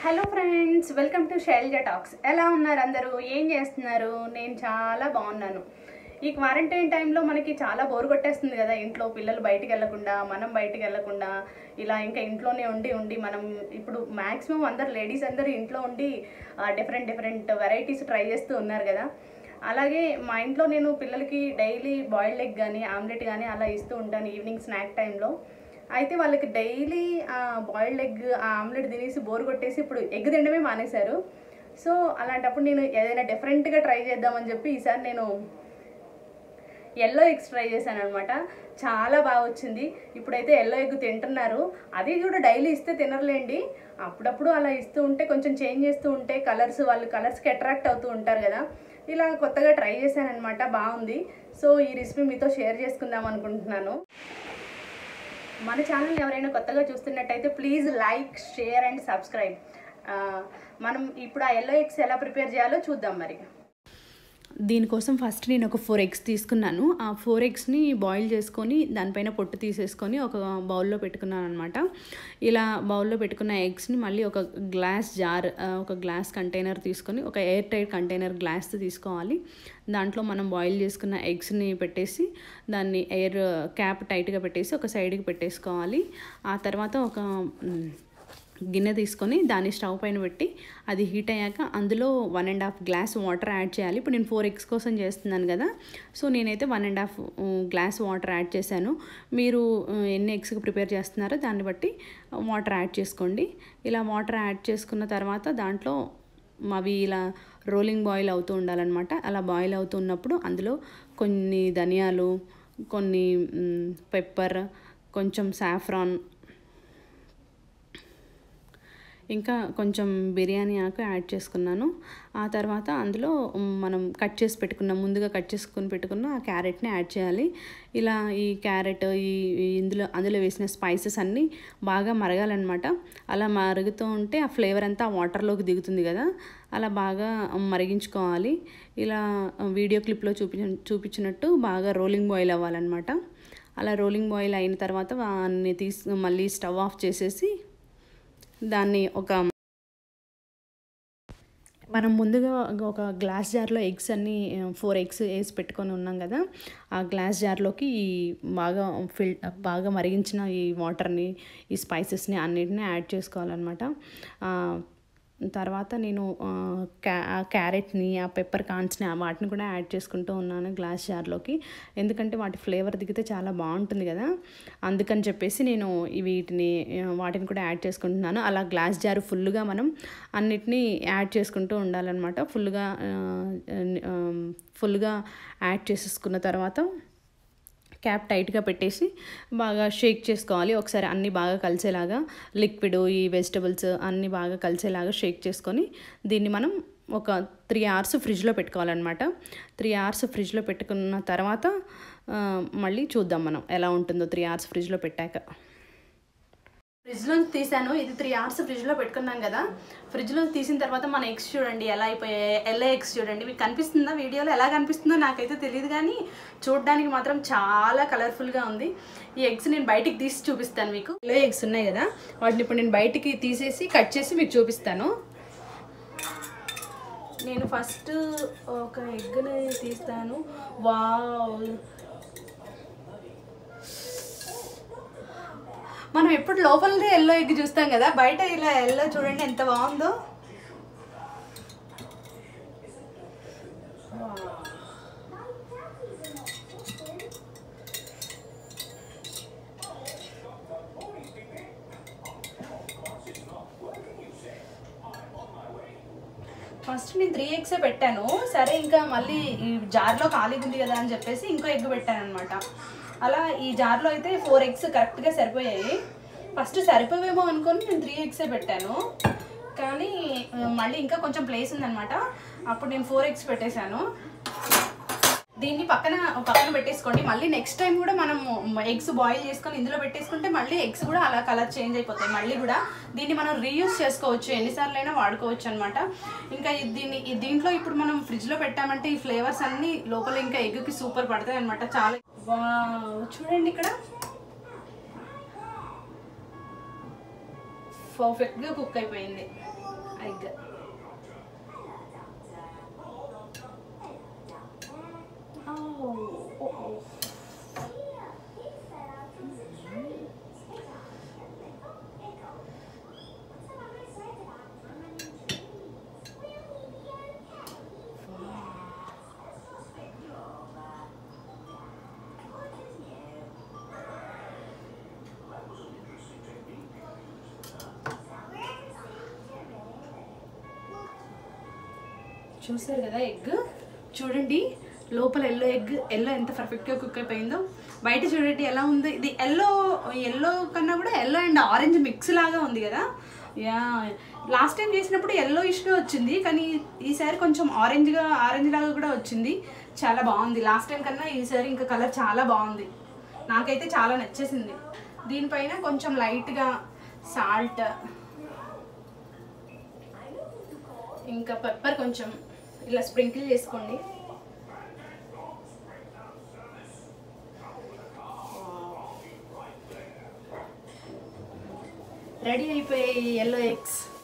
hello friends welcome to Shailaja talks ఎలా ఉన్నారు అందరూ ఏం చేస్తున్నారు నేను చాలా బాగున్నాను ఈ క్వారంటైన్ టైంలో మనకి చాలా బోర్ కొట్టేస్తుంది కదా ఇంట్లో పిల్లలు బయటికి వెళ్ళకుండా మనం బయటికి వెళ్ళకుండా ఇలా ఇంకా ఇంట్లోనే ఉండి ఉండి మనం ఇప్పుడు మ్యాక్సిమం అందరు లేడీస్ అందరూ ఇంట్లో ఉండి డిఫరెంట్ డిఫరెంట్ వెరైటీస్ ట్రై చేస్తూ ఉన్నారు కదా అలాగే మా ఇంట్లో నేను పిల్లలకి డైలీ బాయిల్డ్ ఎగ్ కానీ ఆమ్లెట్ కానీ అలా ఇస్తూ ఉంటాను ఈవినింగ్ స్నాక్ టైంలో అయితే వాళ్ళకి డైలీ బాయిల్డ్ ఎగ్ ఆ ఆమ్లెట్ తినేసి బోర్ కొట్టేసి ఇప్పుడు ఎగ్ తినడమే మానేశారు సో అలాంటప్పుడు నేను ఏదైనా డిఫరెంట్గా ట్రై చేద్దామని చెప్పి ఈసారి నేను ఎల్లో ఎగ్స్ ట్రై చేశాను అనమాట చాలా బాగా వచ్చింది ఇప్పుడైతే ఎల్లో ఎగ్ తింటున్నారు అది కూడా డైలీ ఇస్తే తినర్లేండి అప్పుడప్పుడు అలా ఇస్తూ ఉంటే కొంచెం చేంజ్ చేస్తూ ఉంటే కలర్స్ వాళ్ళు కలర్స్కి అట్రాక్ట్ అవుతూ ఉంటారు కదా ఇలా కొత్తగా ట్రై చేశాను అనమాట బాగుంది సో ఈ రెసిపీ మీతో షేర్ చేసుకుందాం అనుకుంటున్నాను మన ఛానల్ ఎవరైనా కొత్తగా చూస్తున్నట్టయితే please like share and subscribe మనం ఇప్పుడు ఆ ఎల్లో ఎగ్స్ ఎలా ప్రిపేర్ చేయాలో చూద్దాం మరి దీనికోసం ఫస్ట్ నేను ఒక ఫోర్ ఎగ్స్ తీసుకున్నాను ఆ ఫోర్ ఎగ్స్ని బాయిల్ చేసుకొని దానిపైన పొట్టు తీసేసుకొని ఒక బౌల్లో పెట్టుకున్నాను అనమాట ఇలా బౌల్లో పెట్టుకున్న ఎగ్స్ని మళ్ళీ ఒక గ్లాస్ జార్ ఒక గ్లాస్ కంటైనర్ తీసుకొని ఒక ఎయిర్ టైట్ కంటైనర్ గ్లాస్ తీసుకోవాలి దాంట్లో మనం బాయిల్ చేసుకున్న ఎగ్స్ని పెట్టేసి దాన్ని ఎయిర్ క్యాప్ టైట్గా పెట్టేసి ఒక సైడ్కి పెట్టేసుకోవాలి ఆ తర్వాత ఒక గిన్నె తీసుకొని దాన్ని స్టవ్ పైన పెట్టి అది హీట్ అయ్యాక అందులో one and half glass water add చేయాలి ఇప్పుడు నేను ఫోర్ ఎగ్స్ కోసం చేస్తున్నాను కదా సో నేనైతే one and half glass water add చేశాను మీరు ఎన్ని ఎగ్స్కి ప్రిపేర్ చేస్తున్నారో దాన్ని బట్టి వాటర్ యాడ్ చేసుకోండి ఇలా వాటర్ యాడ్ చేసుకున్న తర్వాత దాంట్లో అవి ఇలా రోలింగ్ బాయిల్ అవుతూ ఉండాలన్నమాట అలా బాయిల్ అవుతున్నప్పుడు అందులో కొన్ని ధనియాలు కొన్ని పెప్పర్ కొంచెం సాఫ్రాన్ ఇంకా కొంచెం బిర్యానీ ఆకు యాడ్ చేసుకున్నాను ఆ తర్వాత అందులో మనం కట్ చేసి పెట్టుకున్న ముందుగా కట్ చేసుకుని పెట్టుకున్న ఆ క్యారెట్ని యాడ్ చేయాలి ఇలా ఈ క్యారెట్ ఈ ఇందులో అందులో వేసిన స్పైసెస్ అన్నీ బాగా మరగాలన్నమాట అలా మరుగుతూ ఉంటే ఆ ఫ్లేవర్ అంతా ఆ వాటర్లోకి దిగుతుంది కదా అలా బాగా మరిగించుకోవాలి ఇలా వీడియో క్లిప్లో చూపి చూపించినట్టు బాగా రోలింగ్ బాయిల్ అవ్వాలన్నమాట అలా రోలింగ్ బాయిల్ అయిన తర్వాత అన్ని తీసి మళ్ళీ స్టవ్ ఆఫ్ చేసేసి దాన్ని ఒక మనం ముందుగా ఒక గ్లాస్ జార్లో ఎగ్స్ అన్నీ ఫోర్ ఎగ్స్ వేసి పెట్టుకొని ఉన్నాం కదా ఆ గ్లాస్ జార్లోకి ఈ బాగా ఫిల్ బాగా మరిగించిన ఈ వాటర్ని ఈ స్పైసెస్ని అన్నిటిని యాడ్ చేసుకోవాలన్నమాట తర్వాత నేను క్యా క్యారెట్ని ఆ పెప్పర్ కాన్స్ని వాటిని కూడా యాడ్ చేసుకుంటూ ఉన్నాను గ్లాస్ జార్లోకి ఎందుకంటే వాటి ఫ్లేవర్ దిగితే చాలా బాగుంటుంది కదా అందుకని చెప్పేసి నేను వీటిని వాటిని కూడా యాడ్ చేసుకుంటున్నాను అలా గ్లాస్ జార్ ఫుల్గా మనం అన్నిటినీ యాడ్ చేసుకుంటూ ఉండాలన్నమాట ఫుల్గా ఫుల్గా యాడ్ చేసేసుకున్న తర్వాత క్యాప్ టైట్గా పెట్టేసి బాగా షేక్ చేసుకోవాలి ఒకసారి అన్నీ బాగా కలిసేలాగా లిక్విడ్ ఈ వెజిటబుల్స్ అన్నీ బాగా కలిసేలాగా షేక్ చేసుకొని దీన్ని మనం ఒక త్రీ అవర్స్ ఫ్రిడ్జ్లో పెట్టుకోవాలన్నమాట త్రీ అవర్స్ ఫ్రిడ్జ్లో పెట్టుకున్న తర్వాత మళ్ళీ చూద్దాం మనం ఎలా ఉంటుందో త్రీ అవర్స్ ఫ్రిడ్జ్లో పెట్టాక ఫ్రిడ్జ్లో తీసాను ఇది త్రీ అవర్స్ ఫ్రిడ్జ్లో పెట్టుకున్నాం కదా ఫ్రిడ్జ్లో తీసిన తర్వాత మన ఎగ్స్ చూడండి ఎలా అయిపోయాయి ఎల్లో ఎగ్స్ చూడండి మీకు కనిపిస్తుందా వీడియోలో ఎలా కనిపిస్తుందో నాకైతే తెలియదు కానీ చూడడానికి మాత్రం చాలా కలర్ఫుల్గా ఉంది ఈ ఎగ్స్ నేను బయటికి తీసి చూపిస్తాను మీకు ఎల్లో ఎగ్స్ ఉన్నాయి కదా వాటిని ఇప్పుడు నేను బయటికి తీసేసి కట్ చేసి మీకు చూపిస్తాను నేను ఫస్ట్ ఒక ఎగ్ని తీస్తాను వావ్ మనం ఎప్పుడు లోపలదే ఎల్లో ఎగ్ చూస్తాం కదా బయట ఇలా ఎల్లో చూడండి ఎంత బాగుందో ఫస్ట్ నేను త్రీ ఎగ్సే పెట్టాను సరే ఇంకా మళ్ళీ ఈ జార్లో ఖాళీ ఉంది కదా అని చెప్పేసి ఇంకో ఎగ్ పెట్టాను అనమాట అలా ఈ జార్లో అయితే ఫోర్ ఎగ్స్ కరెక్ట్గా సరిపోయాయి ఫస్ట్ సరిపోవేమో అనుకొని నేను త్రీ ఎగ్సే పెట్టాను కానీ మళ్ళీ ఇంకా కొంచెం ప్లేస్ ఉందనమాట అప్పుడు నేను ఫోర్ ఎగ్స్ పెట్టేశాను దీన్ని పక్కన పక్కన పెట్టేసుకోండి మళ్ళీ నెక్స్ట్ టైం కూడా మనం ఎగ్స్ బాయిల్ చేసుకొని ఇందులో పెట్టేసుకుంటే మళ్ళీ ఎగ్స్ కూడా అలా కలర్ చేంజ్ అయిపోతాయి మళ్ళీ కూడా దీన్ని మనం రీయూస్ చేసుకోవచ్చు ఎన్నిసార్లు అయినా వాడుకోవచ్చు అనమాట ఇంకా దీన్ని దీంట్లో ఇప్పుడు మనం ఫ్రిడ్జ్లో పెట్టామంటే ఈ ఫ్లేవర్స్ అన్నీ లోపల ఇంకా ఎగ్కి సూపర్ పడతాయి అనమాట చాలా చూడండి ఇక్కడ పర్ఫెక్ట్గా కుక్ అయిపోయింది ఎగ్ చూసారు కదా ఎగ్ చూడండి లోపల ఎల్లో ఎగ్ ఎల్లో ఎంత పర్ఫెక్ట్గా కుక్ అయిపోయిందో బయట చూడండి ఎలా ఉంది ఇది ఎల్లో ఎల్లో కన్నా కూడా ఎల్లో అండ్ ఆరెంజ్ మిక్స్ లాగా ఉంది కదా యా లాస్ట్ టైం చేసినప్పుడు ఎల్లో ఇష్గా వచ్చింది కానీ ఈసారి కొంచెం ఆరెంజ్గా ఆరెంజ్ లాగా కూడా వచ్చింది చాలా బాగుంది లాస్ట్ టైం కన్నా ఈసారి ఇంకా కలర్ చాలా బాగుంది నాకైతే చాలా నచ్చేసింది దీనిపైన కొంచెం లైట్గా సాల్ట్ ఇంకా పెప్పర్ కొంచెం ఇలా స్ప్రింకిల్ చేసుకోండి రెడీ అయిపోయాయి ఎల్లో ఎగ్స్